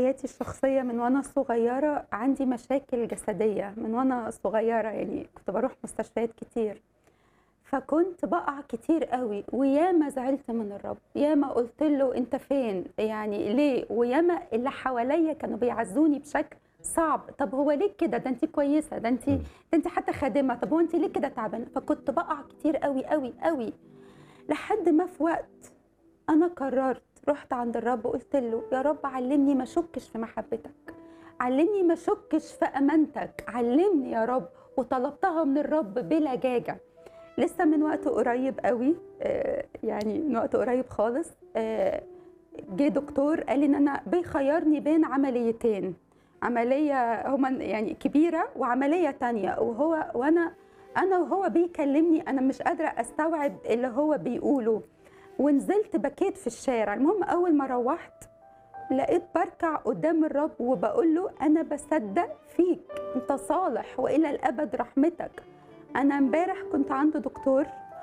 حياتي الشخصية من وأنا صغيرة عندي مشاكل جسدية من وأنا صغيرة يعني كنت بروح مستشفيات كتير فكنت بقع كتير قوي وياما زعلت من الرب ياما قلت له انت فين يعني ليه وياما اللي حواليا كانوا بيعزوني بشكل صعب طب هو ليه كده ده انت كويسه ده انت ده انت حتى خادمه طب هو انت ليه كده تعبانه فكنت بقع كتير قوي قوي قوي لحد ما في وقت انا قررت رحت عند الرب وقلت له يا رب علمني ما اشكش في محبتك علمني ما اشكش في امانتك علمني يا رب وطلبتها من الرب بلجاجه لسه من وقت قريب قوي آه، يعني من وقت قريب خالص آه، جه دكتور قال لي ان انا بيخيرني بين عمليتين عمليه هما يعني كبيره وعمليه تانية وهو وانا انا وهو بيكلمني انا مش قادره استوعب اللي هو بيقوله ونزلت بكيت في الشارع المهم اول ما روحت لقيت بركع قدام الرب وبقول له انا بصدق فيك انت صالح والى الابد رحمتك انا امبارح كنت عند دكتور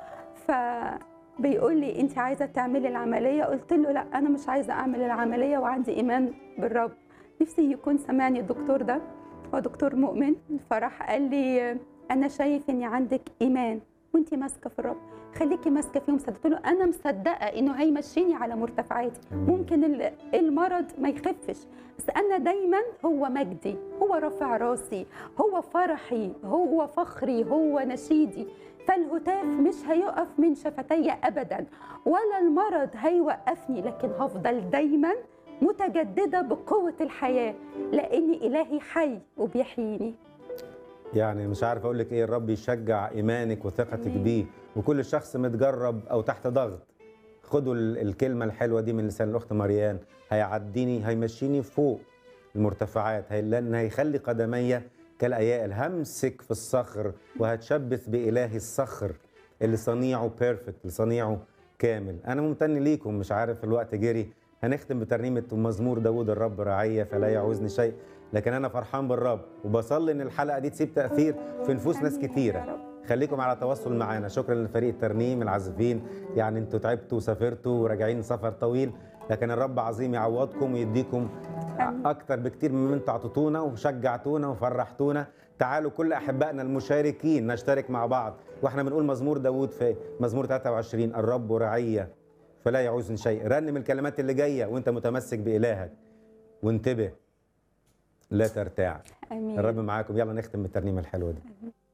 فبيقول لي انت عايزه تعملي العمليه قلت له لا انا مش عايزه اعمل العمليه وعندي ايمان بالرب نفسي يكون سمعني الدكتور ده هو دكتور مؤمن فراح قال لي انا شايف ان عندك ايمان وانت ماسكه في الرب خليكي ماسكه فيه ومصدقه قلت له انا مصدقه انه هيمشيني على مرتفعاتي ممكن ال- المرض ما يخفش بس انا دايما هو مجدي هو رافع راسي هو فرحي هو فخري هو نشيدي فالهتاف مش هيقف من شفتي ابدا ولا المرض هيوقفني لكن هفضل دايما متجدده بقوه الحياه لان الهي حي وبيحييني يعني مش عارف اقول لك ايه الرب يشجع ايمانك وثقتك آمين. بيه وكل شخص متجرب او تحت ضغط خدوا ال- الكلمه الحلوه دي من لسان الاخت مريان هيعديني هيمشيني فوق المرتفعات هي لان هيخلي قدمي كالايائل همسك في الصخر وهتشبث بالهي الصخر اللي صنيعه بيرفكت اللي صنيعه كامل انا ممتن ليكم مش عارف الوقت جري هنختم بترنيمه مزمور داود الرب رعيه فلا يعوزني شيء لكن انا فرحان بالرب وبصلي ان الحلقه دي تسيب تاثير في نفوس ناس آمين يا كتيره رب. خليكم على تواصل معانا شكرا لفريق الترنيم العازفين يعني انتوا تعبتوا وسافرتوا وراجعين سفر طويل لكن الرب عظيم يعوضكم ويديكم آمين. اكتر بكتير مما انتوا اعطيتونا وشجعتونا وفرحتونا تعالوا كل احبائنا المشاركين نشترك مع بعض واحنا بنقول مزمور داوود في مزمور 23 الرب رعيه فلا يعوزني شيء رنم الكلمات اللي جايه وانت متمسك بالهك وانتبه لا ترتاع امين الرب معاكم يلا نختم بالترنيمه الحلوه دي